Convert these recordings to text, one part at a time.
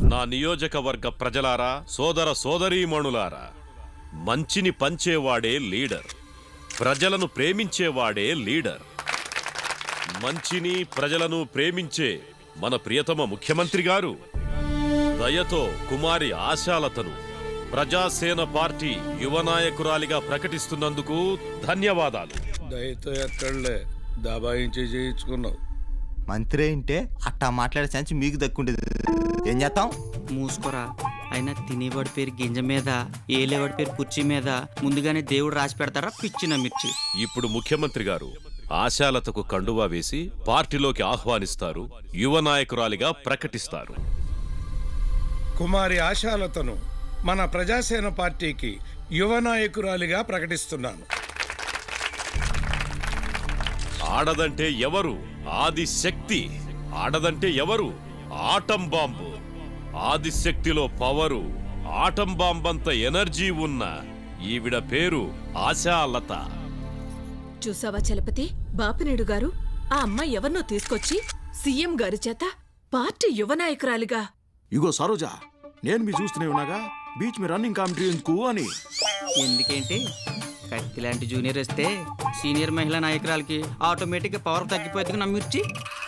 నా నియోజకవర్గ ప్రజలారా సోదర సోదరీమణులారా మంచిని పంచేవాడే లీడర్ ప్రజలను ప్రేమించేవాడే లీడర్ మంచిని ప్రజలను ప్రేమించే మన ప్రియతమ ముఖ్యమంత్రి గారు దయతో కుమారి ఆశాలతను ప్రజాసేన పార్టీ యువ నాయకురాలిగా ప్రకటిస్తున్నందుకు ధన్యవాదాలు దయతో ఎక్కడలే దబాయించి చేయించుకున్నావు మంత్రి అంటే అట్టా మాట్లాడే ఛాన్స్ మీకు దక్కుండేది ఏం చేస్తాం మూసుకోరా అయినా తినేవాడి పేరు గింజ మీద ఏలేవాడి పేరు కుర్చీ మీద ముందుగానే దేవుడు రాసి పెడతారా పిచ్చిన మిర్చి ఇప్పుడు ముఖ్యమంత్రి గారు ఆశాలతకు కండువా వేసి పార్టీలోకి ఆహ్వానిస్తారు యువ నాయకురాలిగా ప్రకటిస్తారు కుమారి ఆశాలతను మన ప్రజాసేన పార్టీకి యువ నాయకురాలిగా ప్రకటిస్తున్నాను ఆడదంటే ఎవరు ఆది శక్తి ఆడదంటే ఎవరు ఆటం బాంబు ఆది శక్తిలో పవరు ఆటం బాంబంత ఎనర్జీ ఉన్న ఈవిడ పేరు ఆశాలత చూసావా చలపతి బాపినేడు గారు ఆ అమ్మాయి ఎవరినో తీసుకొచ్చి సీఎం గారి చేత పార్టీ యువ నాయకురాలిగా ఇగో సరోజా నేను మీ చూస్తూనే ఉన్నాగా బీచ్ మీ రన్నింగ్ కాంపిటీ ఎందుకు అని ఎందుకేంటి కత్తి లాంటి జూనియర్ వస్తే సీనియర్ మహిళా నాయకురాలకి ఆటోమేటిక్గా పవర్ తగ్గిపోతుంది నా మిర్చి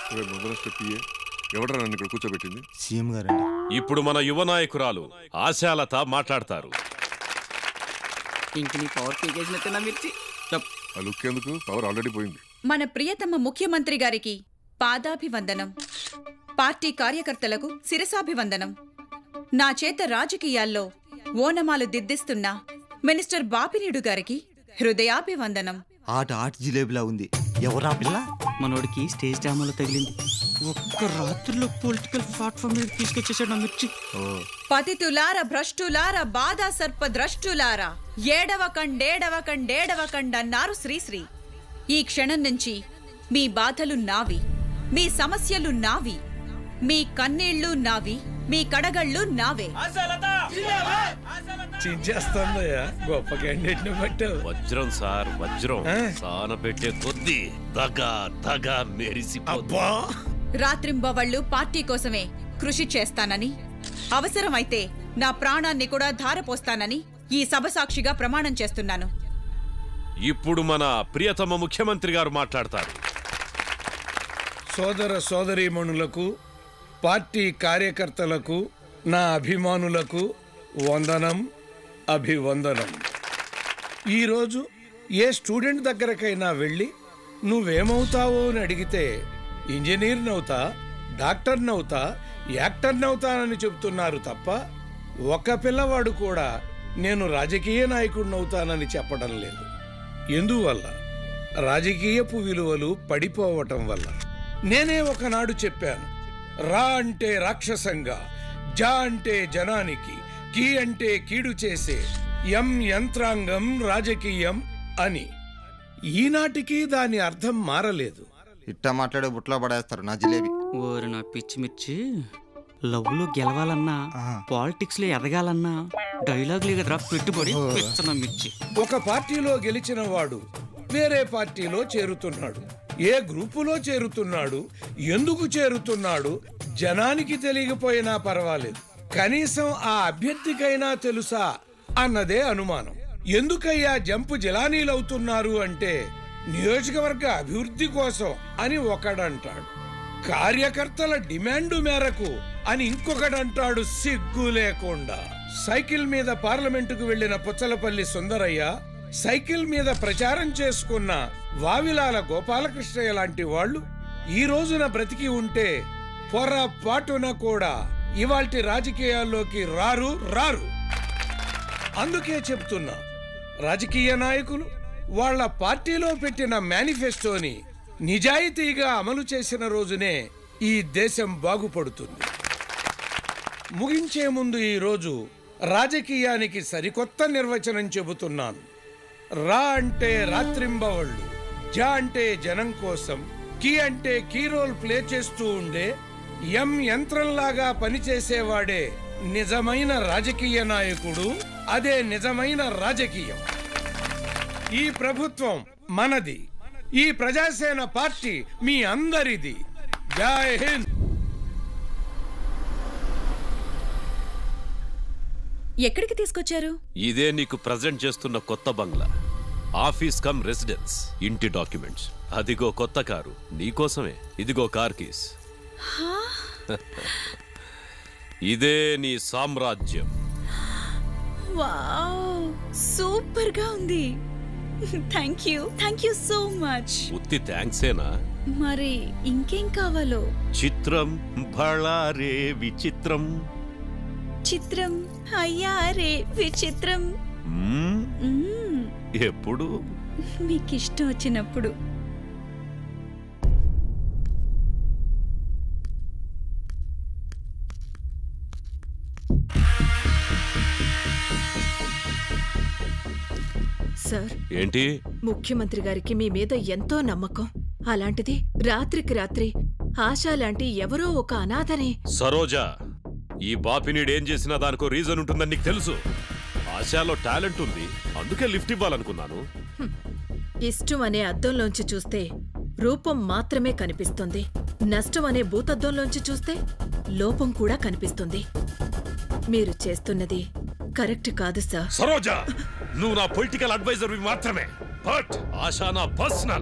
ఎవడరా నన్ను ఇక్కడ కూర్చోబెట్టింది సీఎం గారు అండి ఇప్పుడు మన యువ నాయకురాలు ఆశాలత మాట్లాడతారు ఇంక నీ పవర్ పీకేసినట్టే నా మిర్చి చెప్ ఆ లుక్ ఎందుకు పవర్ ఆల్రెడీ పోయింది మన ప్రియతమ ముఖ్యమంత్రి గారికి పాదాభివందనం పార్టీ కార్యకర్తలకు శిరసాభివందనం నా చేత రాజకీయాల్లో ఓనమాలు దిద్దిస్తున్న మినిస్టర్ బాపినీడు గారికి హృదయాభివందనం ఆట ఆట జిలేబిలా ఉంది ఎవరా పిల్ల మనోడికి స్టేజ్ డ్రామాలో తగిలింది ఒక్క రాత్రిలో పొలిటికల్ ప్లాట్ఫామ్ మీద తీసుకొచ్చేసాడు నా మిర్చి పతితులార భ్రష్టులార బాధా సర్ప ద్రష్టులారా ఏడవ కండేడవ కండేడవ కండన్నారు శ్రీశ్రీ ఈ క్షణం నుంచి మీ బాధలు నావి మీ సమస్యలు నావి మీ కన్నీళ్లు నావి మీ కడగళ్ళు నావే చించేస్తుందయ్యా గొప్ప క్యాండిడేట్ ని పట్టావు వజ్రం సార్ వజ్రం ఆ? సాన పెట్టే కొద్దీ దగా దగా మెరిసిపోతుంది అబ్బా రాత్రింబవళ్ళు పార్టీ కోసమే కృషి చేస్తానని అవసరమైతే నా ప్రాణాన్ని కూడా ధారపోస్తానని ఈ సభ సాక్షిగా ప్రమాణం చేస్తున్నాను ఇప్పుడు మన ప్రియతమ ముఖ్యమంత్రి గారు మాట్లాడతారు సోదర సోదరీమణులకు పార్టీ కార్యకర్తలకు నా అభిమానులకు వందనం అభివందనం ఈరోజు ఏ స్టూడెంట్ దగ్గరకైనా వెళ్ళి నువ్వేమవుతావో అని అడిగితే ఇంజనీర్నవుతా డాక్టర్నవుతా యాక్టర్నవుతానని చెబుతున్నారు తప్ప ఒక పిల్లవాడు కూడా నేను రాజకీయ నాయకుడినవుతానని చెప్పడం లేదు ఎందువల్ల రాజకీయపు విలువలు పడిపోవటం వల్ల నేనే ఒకనాడు చెప్పాను రా అంటే రాక్షసంగా జా అంటే జనానికి కీ అంటే కీడు చేసే ఎం యంత్రాంగం రాజకీయం అని ఈనాటికి దాని అర్థం మారలేదు ఇట్టా మాట్లాడే బుట్లో పడేస్తారు నా జిలేబీ ఓరి నా పిచ్చి మిర్చి లవ్ లో గెలవాలన్నా పాలిటిక్స్ లో ఎదగాలన్నా డైలాగులు కదరా పెట్టుబడి పిచ్చన మిర్చి ఒక పార్టీలో గెలిచిన వాడు వేరే పార్టీలో చేరుతున్నాడు ఏ గ్రూపులో చేరుతున్నాడు ఎందుకు చేరుతున్నాడు జనానికి తెలియకపోయినా పర్వాలేదు కనీసం ఆ అభ్యర్థికైనా తెలుసా అన్నదే అనుమానం ఎందుకయ్యా జంపు జిలానీలవుతున్నారు అంటే నియోజకవర్గ అభివృద్ధి కోసం అని ఒకడంటాడు కార్యకర్తల డిమాండు మేరకు అని ఇంకొకడంటాడు సిగ్గు లేకుండా సైకిల్ మీద పార్లమెంటుకు వెళ్లిన పుచ్చలపల్లి సుందరయ్య సైకిల్ మీద ప్రచారం చేసుకున్న వావిలాల గోపాలకృష్ణయ్య లాంటి వాళ్ళు ఈ రోజున బ్రతికి ఉంటే పొరపాటున కూడా ఇవాల్టి రాజకీయాల్లోకి రారు రారు అందుకే చెప్తున్నా రాజకీయ నాయకులు వాళ్ళ పార్టీలో పెట్టిన మేనిఫెస్టోని నిజాయితీగా అమలు చేసిన రోజునే ఈ దేశం బాగుపడుతుంది ముగించే ముందు ఈ రోజు రాజకీయానికి సరికొత్త నిర్వచనం చెబుతున్నాను రా అంటే రాత్రింబవళ్ళు జా అంటే జనం కోసం కీ అంటే కీ రోల్ ప్లే చేస్తూ ఉండే ఎం యంత్రంలాగా పనిచేసేవాడే నిజమైన రాజకీయ నాయకుడు అదే నిజమైన రాజకీయం ఈ ప్రభుత్వం మనది ఈ ప్రజాసేన పార్టీ మీ అందరిది జై హింద్ ఎక్కడికి తీసుకొచ్చారు ఇదే నీకు ప్రజెంట్ చేస్తున్న కొత్త బంగ్లా ఆఫీస్ కమ్ రెసిడెన్స్ ఇంటి డాక్యుమెంట్స్ అదిగో కొత్త కారు నీకోసమే ఇదిగో కార్ కీస్ ఇదే నీ సామ్రాజ్యం వావ్ సూపర్ గా ఉంది thank you thank you so much ఉత్తి థ్యాంక్సేనా మరి ఇంకేం కావాలో చిత్రం భళారే విచిత్రం చిత్రం అయ్యా రే విచిత్రం మ్మ్, మ్మ్. ఎప్పుడు మీకు ఇష్టం వచ్చినప్పుడు సార్ ఏంటి ముఖ్యమంత్రి గారికి మీ మీద ఎంతో నమ్మకం అలాంటిది రాత్రికి రాత్రి ఆశా లాంటి ఎవరో ఒక అనాథని సరోజ ఈ బాపినీడు ఏం చేసినా దానికో రీజన్ ఉంటుందని నీకు తెలుసు ఆశాలో టాలెంట్ ఉంది అందుకే లిఫ్ట్ ఇవ్వాలనుకున్నాను ఇష్టం అనే అద్దంలోంచి చూస్తే రూపం మాత్రమే కనిపిస్తుంది నష్టం అనే భూతద్దంలోంచి చూస్తే లోపం కూడా కనిపిస్తుంది మీరు చేస్తున్నది కరెక్ట్ కాదు సార్ సరోజ నువ్వు నా పొలిటికల్ అడ్వైజర్ మాత్రమే బట్ ఆశా నా పర్సనల్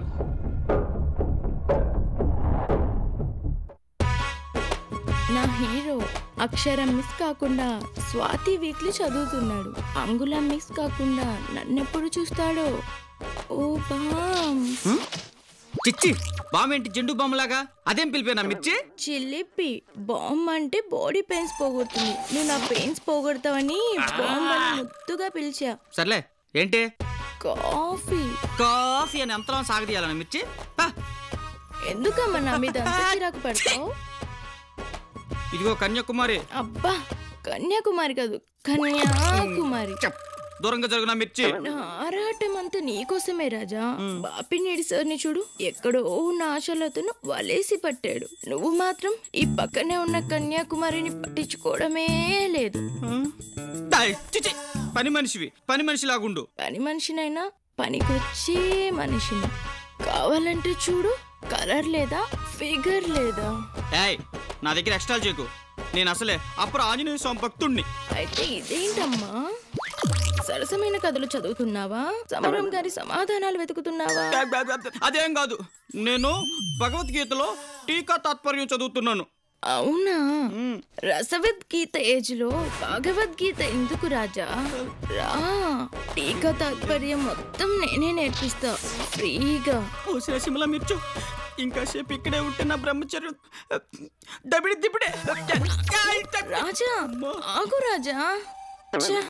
నా హీరో అక్షరం మిస్ కాకుండా స్వాతి వీక్లీ చదువుతున్నాడు అంగుళం మిస్ కాకుండా నన్నెప్పుడు చూస్తాడో ఓ బామ్ చిచ్చి బామేంటి జెండు బామ్మలాగా అదేం పిలిపోయినా మిర్చి చిల్లిపి బాంబ్ అంటే బాడీ పెయిన్స్ పోగొడుతుంది నువ్వు నా పెయిన్స్ పోగొడతావని బాంబ్ అని ముద్దుగా పిలిచా సర్లే ఏంటి కాఫీ కాఫీ అని అంతలో సాగదీయాలన్న మిర్చి పా. ఎందుకమ్మా నా మీద అంత చిరాకు పడతావు ఇదిగో కన్యాకుమారి అబ్బా కన్యాకుమారి కాదు కన్యాకుమారి చెప్ దూరంగా జరుగున మిర్చి నా ఆరాటం అంతా నీకోసమే రాజా బాపినేడి సార్ని చూడు ఎక్కడో ఉన్న ఆశలతను వలేసి పట్టాడు నువ్వు మాత్రం ఈ పక్కనే ఉన్న కన్యాకుమారిని పట్టించుకోవడమే లేదు డాయ్, చిచి పని మనిషివి పని మనిషిలాగుండు పని మనిషినైనా పనికొచ్చే మనిషిని కావాలంటే చూడు కలర్ లేదా ఫిగర్ లేదా ఏయ్ నా దగ్గర ఎక్స్ట్రా చేయకు నేను అసలే అప్పుడు ఆంజనేయ స్వామి భక్తుణ్ణి అయితే ఇదేంటమ్మా సరసమైన కథలు చదువుతున్నావా సమరం గారి సమాధానాలు వెతుకుతున్నావా అదేం కాదు నేను భగవద్గీతలో టీకా తాత్పర్యం చదువుతున్నాను అవునా రసవద్గీత ఏజ్ లో భగవద్గీత ఎందుకు రాజా రా టీకా తాత్పర్యం మొత్తం నేనే నేర్పిస్తా ఫ్రీగా ఓ శిమల మిర్చు ఇంకా సేపు ఇక్కడే ఉంటే నా బ్రహ్మచర్యం దబిడి దిబిడే రాజా ఆగు రాజా ఛ.